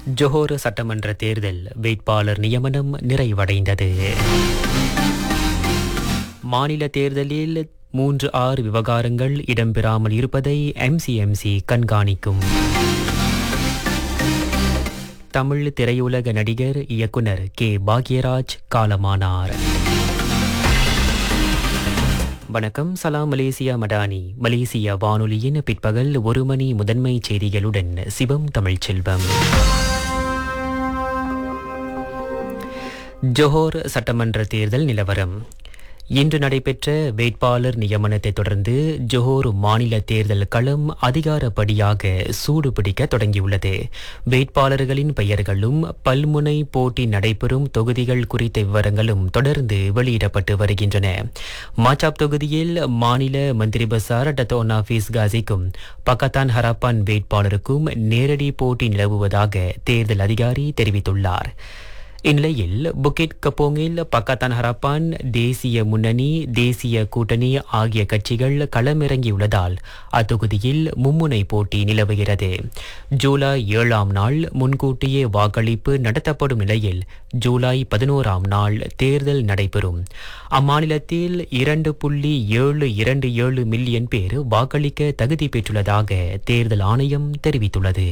ஜொஹோர் சட்டமன்ற தேர்தல் வேட்பாளர் நியமனம் நிறைவடைந்தது மாநில தேர்தலில் மூன்று ஆறு விவகாரங்கள் இடம்பெறாமல் இருப்பதை எம்சிஎம்சி கண்காணிக்கும் தமிழ் திரையுலக நடிகர் இயக்குனர் கே பாக்யராஜ் காலமானார் வணக்கம் சலாம் மலேசியா மடானி மலேசியா வானொலியின் பிற்பகல் ஒரு மணி முதன்மை செய்திகளுடன் சிவம் தமிழ்ச்செல்வம் ஜொஹோர் சட்டமன்ற தேர்தல் நிலவரம் இன்று நடைபெற்ற வேட்பாளர் நியமனத்தை தொடர்ந்து ஜொஹோர் மாநில தேர்தல் களம் அதிகாரப்படியாக சூடுபிடிக்க தொடங்கியுள்ளது வேட்பாளர்களின் பெயர்களும் பல்முனை போட்டி நடைபெறும் தொகுதிகள் குறித்த விவரங்களும் தொடர்ந்து வெளியிடப்பட்டு வருகின்றன மாச்சாப் தொகுதியில் மாநில மந்திரி பசார் டத்தோன் ஆபீஸ் காசிக்கும் பக்கத்தான் ஹராப்பான் வேட்பாளருக்கும் நேரடி போட்டி நிலவுவதாக தேர்தல் அதிகாரி தெரிவித்துள்ளார் இந்நிலையில் புக்கிட் கப்போங்கில் பக்கத்தான் ஹராப்பான் தேசிய முன்னணி தேசிய கூட்டணி ஆகிய கட்சிகள் களமிறங்கியுள்ளதால் அத்தொகுதியில் மும்முனை போட்டி நிலவுகிறது ஜூலை ஏழாம் நாள் முன்கூட்டியே வாக்களிப்பு நடத்தப்படும் நிலையில் ஜூலை பதினோராம் நாள் தேர்தல் நடைபெறும் அம்மாநிலத்தில் இரண்டு புள்ளி ஏழு இரண்டு ஏழு மில்லியன் பேர் வாக்களிக்க தகுதி பெற்றுள்ளதாக தேர்தல் ஆணையம் தெரிவித்துள்ளது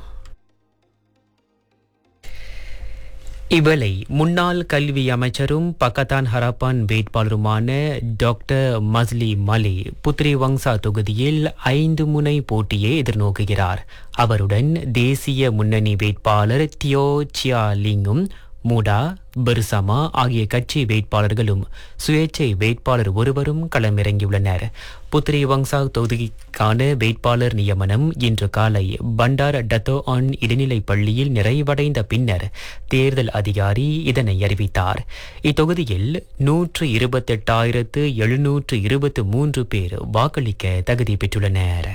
இவளை முன்னாள் கல்வி அமைச்சரும் பக்கத்தான் ஹராப்பான் வேட்பாளருமான டாக்டர் மஸ்லி மலி புத்ரி வங்சா தொகுதியில் ஐந்து முனை போட்டியை எதிர்நோக்குகிறார் அவருடன் தேசிய முன்னணி வேட்பாளர் தியோ சியா லிங்கும் மூடா பெர்சமா ஆகிய கட்சி வேட்பாளர்களும் சுயேட்சை வேட்பாளர் ஒருவரும் களமிறங்கியுள்ளனர் புத்ரி வங்சா தொகுதிக்கான வேட்பாளர் நியமனம் இன்று காலை பண்டார் டத்தோ ஆன் இடைநிலைப் பள்ளியில் நிறைவடைந்த பின்னர் தேர்தல் அதிகாரி இதனை அறிவித்தார் இத்தொகுதியில் நூற்று இருபத்தெட்டாயிரத்து எழுநூற்று இருபத்து மூன்று பேர் வாக்களிக்க தகுதி பெற்றுள்ளனர்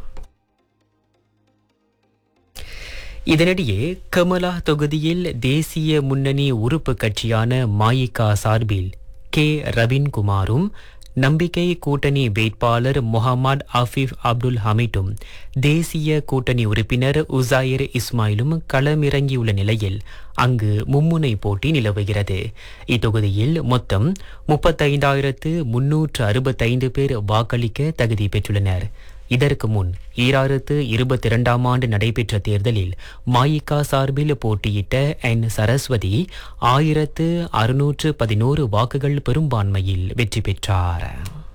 இதனிடையே கமலா தொகுதியில் தேசிய முன்னணி உறுப்பு கட்சியான மாயிகா சார்பில் கே ரவீன்குமாரும் நம்பிக்கை கூட்டணி வேட்பாளர் முகமது ஆஃபிப் அப்துல் ஹமீடும் தேசிய கூட்டணி உறுப்பினர் உசாயிர் இஸ்மாயிலும் களமிறங்கியுள்ள நிலையில் அங்கு மும்முனை போட்டி நிலவுகிறது இத்தொகுதியில் மொத்தம் முப்பத்தைந்தாயிரத்து முன்னூற்று அறுபத்தைந்து பேர் வாக்களிக்க தகுதி பெற்றுள்ளனர் இதற்கு முன் ஈராயிரத்து இருபத்தி இரண்டாம் ஆண்டு நடைபெற்ற தேர்தலில் மாயிகா சார்பில் போட்டியிட்ட என் சரஸ்வதி ஆயிரத்து அறுநூற்று பதினோரு வாக்குகள் பெரும்பான்மையில் வெற்றி பெற்றார்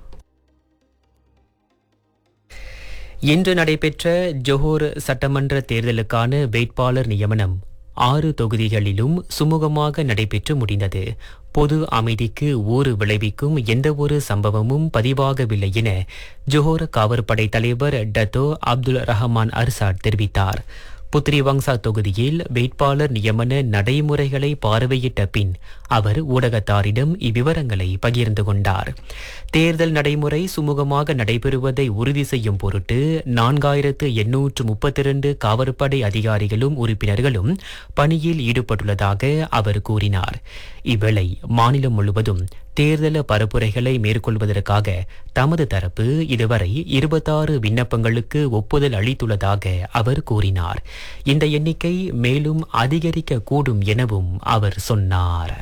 இன்று நடைபெற்ற ஜொஹோர் சட்டமன்ற தேர்தலுக்கான வேட்பாளர் நியமனம் ஆறு தொகுதிகளிலும் சுமூகமாக நடைபெற்று முடிந்தது பொது அமைதிக்கு ஊறு விளைவிக்கும் எந்தவொரு சம்பவமும் பதிவாகவில்லை என ஜோஹர் காவற்படை தலைவர் டத்தோ அப்துல் ரஹமான் அர்சாட் தெரிவித்தார் புத்ரி வங்சா தொகுதியில் வேட்பாளர் நியமன நடைமுறைகளை பார்வையிட்ட பின் அவர் ஊடகத்தாரிடம் இவ்விவரங்களை பகிர்ந்து கொண்டார் தேர்தல் நடைமுறை சுமூகமாக நடைபெறுவதை உறுதி செய்யும் பொருட்டு நான்காயிரத்து எண்ணூற்று முப்பத்தி இரண்டு காவற்படை அதிகாரிகளும் உறுப்பினர்களும் பணியில் ஈடுபட்டுள்ளதாக அவர் கூறினார் இவ்வேளை மாநிலம் முழுவதும் தேர்தல் பரப்புரைகளை மேற்கொள்வதற்காக தமது தரப்பு இதுவரை இருபத்தாறு விண்ணப்பங்களுக்கு ஒப்புதல் அளித்துள்ளதாக அவர் கூறினார் இந்த எண்ணிக்கை மேலும் அதிகரிக்க கூடும் எனவும் அவர் சொன்னார்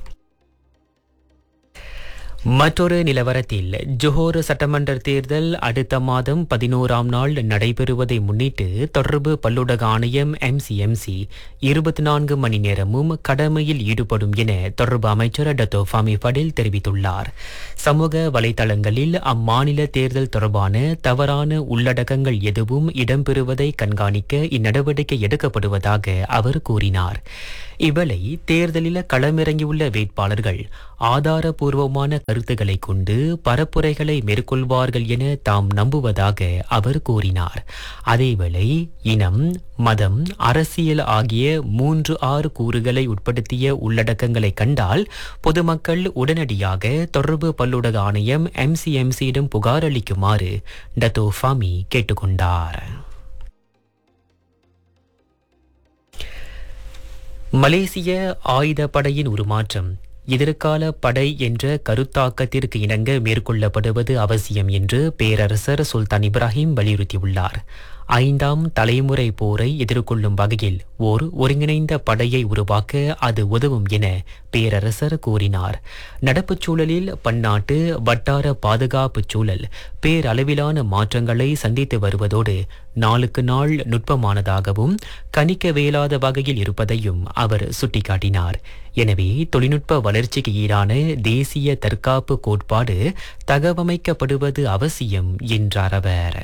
மற்றொரு நிலவரத்தில் ஜொஹோர் சட்டமன்ற தேர்தல் அடுத்த மாதம் பதினோராம் நாள் நடைபெறுவதை முன்னிட்டு தொடர்பு பல்லுடக ஆணையம் எம்சிஎம்சி இருபத்தி நான்கு மணி நேரமும் கடமையில் ஈடுபடும் என தொடர்பு அமைச்சர் டத்தோ ஃபாமி படேல் தெரிவித்துள்ளார் சமூக வலைதளங்களில் அம்மாநில தேர்தல் தொடர்பான தவறான உள்ளடக்கங்கள் எதுவும் இடம்பெறுவதை கண்காணிக்க இந்நடவடிக்கை எடுக்கப்படுவதாக அவர் கூறினார் இவளை தேர்தலில் களமிறங்கியுள்ள வேட்பாளர்கள் ஆதாரபூர்வமான கருத்துக்களை கொண்டு பரப்புரைகளை மேற்கொள்வார்கள் என தாம் நம்புவதாக அவர் கூறினார் அதேவேளை இனம் மதம் அரசியல் ஆகிய மூன்று ஆறு கூறுகளை உட்படுத்திய உள்ளடக்கங்களை கண்டால் பொதுமக்கள் உடனடியாக தொடர்பு பல்லுடக ஆணையம் எம்சிஎம்சியிடம் புகார் அளிக்குமாறு டத்தோ ஃபாமி கேட்டுக்கொண்டார் மலேசிய ஆயுதப்படையின் உருமாற்றம் எதிர்கால படை என்ற கருத்தாக்கத்திற்கு இணங்க மேற்கொள்ளப்படுவது அவசியம் என்று பேரரசர் சுல்தான் இப்ராஹிம் வலியுறுத்தியுள்ளார் ஐந்தாம் தலைமுறை போரை எதிர்கொள்ளும் வகையில் ஓர் ஒருங்கிணைந்த படையை உருவாக்க அது உதவும் என பேரரசர் கூறினார் நடப்புச் சூழலில் பன்னாட்டு வட்டார பாதுகாப்பு சூழல் பேரளவிலான மாற்றங்களை சந்தித்து வருவதோடு நாளுக்கு நாள் நுட்பமானதாகவும் கணிக்கவியலாத வகையில் இருப்பதையும் அவர் சுட்டிக்காட்டினார் எனவே தொழில்நுட்ப வளர்ச்சிக்கு ஈடான தேசிய தற்காப்பு கோட்பாடு தகவமைக்கப்படுவது அவசியம் என்றார் அவர்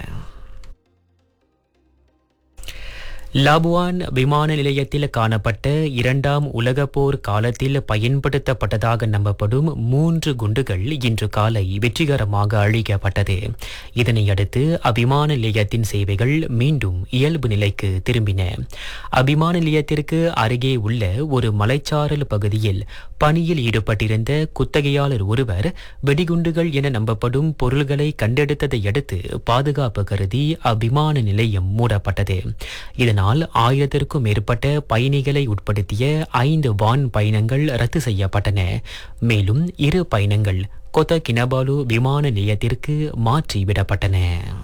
லாபுவான் விமான நிலையத்தில் காணப்பட்ட இரண்டாம் உலகப் போர் காலத்தில் பயன்படுத்தப்பட்டதாக நம்பப்படும் மூன்று குண்டுகள் இன்று காலை வெற்றிகரமாக அழிக்கப்பட்டது இதனையடுத்து அவ்விமான நிலையத்தின் சேவைகள் மீண்டும் இயல்பு நிலைக்கு திரும்பின அவ்விமான நிலையத்திற்கு அருகே உள்ள ஒரு மலைச்சாரல் பகுதியில் பணியில் ஈடுபட்டிருந்த குத்தகையாளர் ஒருவர் வெடிகுண்டுகள் என நம்பப்படும் பொருள்களை கண்டெடுத்ததை அடுத்து பாதுகாப்பு கருதி அவ்விமான நிலையம் மூடப்பட்டது இதனால் ஆயிரத்திற்கும் மேற்பட்ட பயணிகளை உட்படுத்திய ஐந்து வான் பயணங்கள் ரத்து செய்யப்பட்டன மேலும் இரு பயணங்கள் கொத்த கினபாலு விமான நிலையத்திற்கு மாற்றி விடப்பட்டன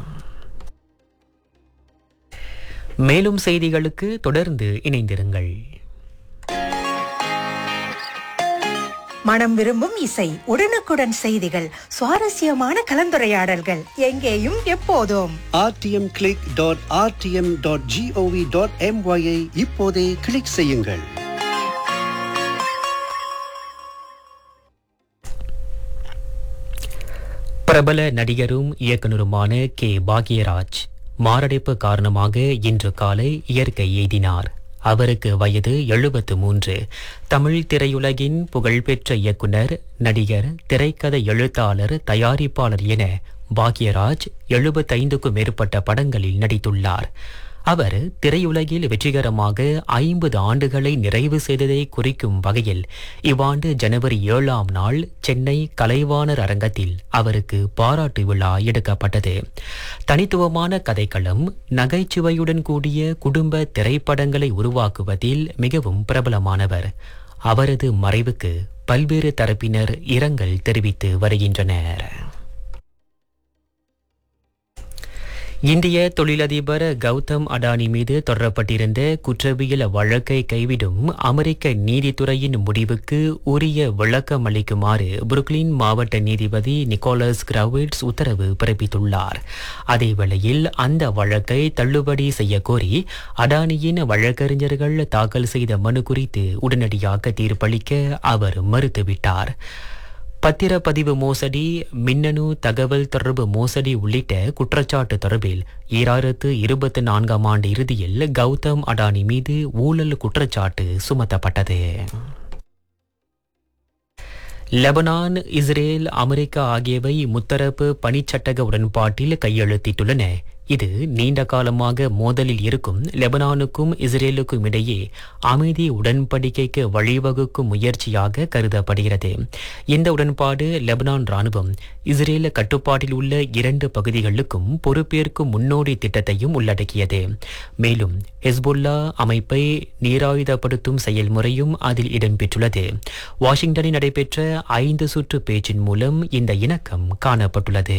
மேலும் செய்திகளுக்கு தொடர்ந்து இணைந்திருங்கள் மனம் விரும்பும் இசை உடனுக்குடன் செய்திகள் சுவாரஸ்யமான கலந்துரையாடல்கள் எங்கேயும் எப்போதும் rtmclick.rtm.gov.my ஐ இப்போதே கிளிக் செய்யுங்கள் பிரபல நடிகரும் இயக்குனருமான கே பாக்யராஜ் மாரடைப்பு காரணமாக இன்று காலை இயற்கை எய்தினார் அவருக்கு வயது எழுபத்து மூன்று தமிழ் திரையுலகின் புகழ்பெற்ற இயக்குனர் நடிகர் திரைக்கதை எழுத்தாளர் தயாரிப்பாளர் என பாக்யராஜ் எழுபத்தைந்துக்கும் மேற்பட்ட படங்களில் நடித்துள்ளார் அவர் திரையுலகில் வெற்றிகரமாக ஐம்பது ஆண்டுகளை நிறைவு செய்ததை குறிக்கும் வகையில் இவ்வாண்டு ஜனவரி ஏழாம் நாள் சென்னை கலைவாணர் அரங்கத்தில் அவருக்கு பாராட்டு விழா எடுக்கப்பட்டது தனித்துவமான கதைக்களம் நகைச்சுவையுடன் கூடிய குடும்ப திரைப்படங்களை உருவாக்குவதில் மிகவும் பிரபலமானவர் அவரது மறைவுக்கு பல்வேறு தரப்பினர் இரங்கல் தெரிவித்து வருகின்றனர் இந்திய தொழிலதிபர் கௌதம் அடானி மீது தொடரப்பட்டிருந்த குற்றவியல் வழக்கை கைவிடும் அமெரிக்க நீதித்துறையின் முடிவுக்கு உரிய விளக்கம் அளிக்குமாறு புருக்லின் மாவட்ட நீதிபதி நிக்கோலஸ் கிராவிட்ஸ் உத்தரவு பிறப்பித்துள்ளார் அதேவேளையில் அந்த வழக்கை தள்ளுபடி செய்யக்கோரி அடானியின் வழக்கறிஞர்கள் தாக்கல் செய்த மனு குறித்து உடனடியாக தீர்ப்பளிக்க அவர் மறுத்துவிட்டார் பத்திரப்பதிவு மோசடி மின்னணு தகவல் தொடர்பு மோசடி உள்ளிட்ட குற்றச்சாட்டு தொடர்பில் ஈராயிரத்து இருபத்தி நான்காம் ஆண்டு இறுதியில் கௌதம் அடானி மீது ஊழல் குற்றச்சாட்டு சுமத்தப்பட்டது லெபனான் இஸ்ரேல் அமெரிக்கா ஆகியவை முத்தரப்பு பணிச்சட்டக உடன்பாட்டில் கையெழுத்திட்டுள்ளன இது நீண்ட காலமாக மோதலில் இருக்கும் லெபனானுக்கும் இஸ்ரேலுக்கும் இடையே அமைதி உடன்படிக்கைக்கு வழிவகுக்கும் முயற்சியாக கருதப்படுகிறது இந்த உடன்பாடு லெபனான் ராணுவம் இஸ்ரேல் கட்டுப்பாட்டில் உள்ள இரண்டு பகுதிகளுக்கும் பொறுப்பேற்கும் முன்னோடி திட்டத்தையும் உள்ளடக்கியது மேலும் ஹெஸ்புல்லா அமைப்பை நீராயுதப்படுத்தும் செயல்முறையும் அதில் இடம்பெற்றுள்ளது வாஷிங்டனில் நடைபெற்ற ஐந்து சுற்று பேச்சின் மூலம் இந்த இணக்கம் காணப்பட்டுள்ளது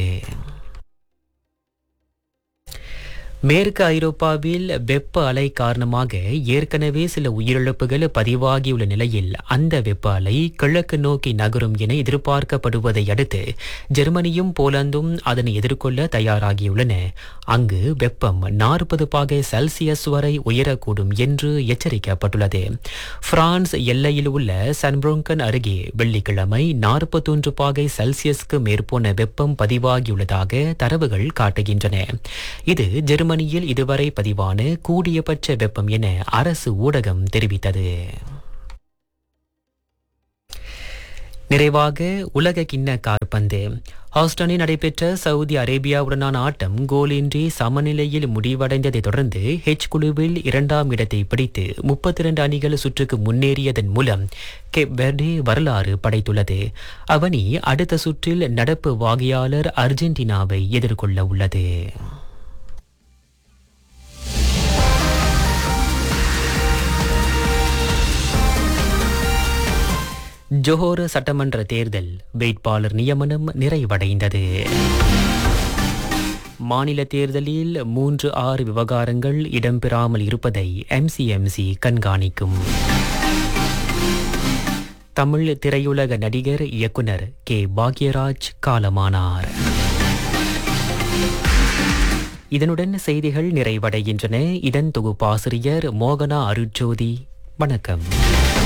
மேற்கு ஐரோப்பாவில் வெப்ப அலை காரணமாக ஏற்கனவே சில உயிரிழப்புகள் பதிவாகியுள்ள நிலையில் அந்த வெப்ப அலை கிழக்கு நோக்கி நகரும் என எதிர்பார்க்கப்படுவதை அடுத்து ஜெர்மனியும் போலந்தும் அதனை எதிர்கொள்ள தயாராகியுள்ளன அங்கு வெப்பம் நாற்பது பாகை செல்சியஸ் வரை உயரக்கூடும் என்று எச்சரிக்கப்பட்டுள்ளது பிரான்ஸ் எல்லையில் உள்ள சன்புரோங்கன் அருகே வெள்ளிக்கிழமை நாற்பத்தொன்று பாகை செல்சியஸ்க்கு மேற்போன வெப்பம் பதிவாகியுள்ளதாக தரவுகள் காட்டுகின்றன இது ஜெர்மனி ஜெர்மனியில் இதுவரை பதிவான கூடியபட்ச வெப்பம் என அரசு ஊடகம் தெரிவித்தது நிறைவாக உலக கிண்ண காற்பந்து ஹாஸ்டனில் நடைபெற்ற சவுதி அரேபியாவுடனான ஆட்டம் கோலின்றி சமநிலையில் முடிவடைந்ததை தொடர்ந்து ஹெச் குழுவில் இரண்டாம் இடத்தை பிடித்து முப்பத்தி இரண்டு அணிகள் சுற்றுக்கு முன்னேறியதன் மூலம் கெப் வெர்டே வரலாறு படைத்துள்ளது அவனி அடுத்த சுற்றில் நடப்பு வாகியாளர் அர்ஜென்டினாவை எதிர்கொள்ள உள்ளது ஜோஹோர் சட்டமன்ற தேர்தல் வேட்பாளர் நியமனம் நிறைவடைந்தது மாநில தேர்தலில் மூன்று ஆறு விவகாரங்கள் இடம்பெறாமல் இருப்பதை எம்சிஎம்சி கண்காணிக்கும் தமிழ் திரையுலக நடிகர் இயக்குனர் கே பாக்யராஜ் காலமானார் இதனுடன் செய்திகள் நிறைவடைகின்றன இதன் தொகுப்பாசிரியர் மோகனா அருட்ஜோதி வணக்கம்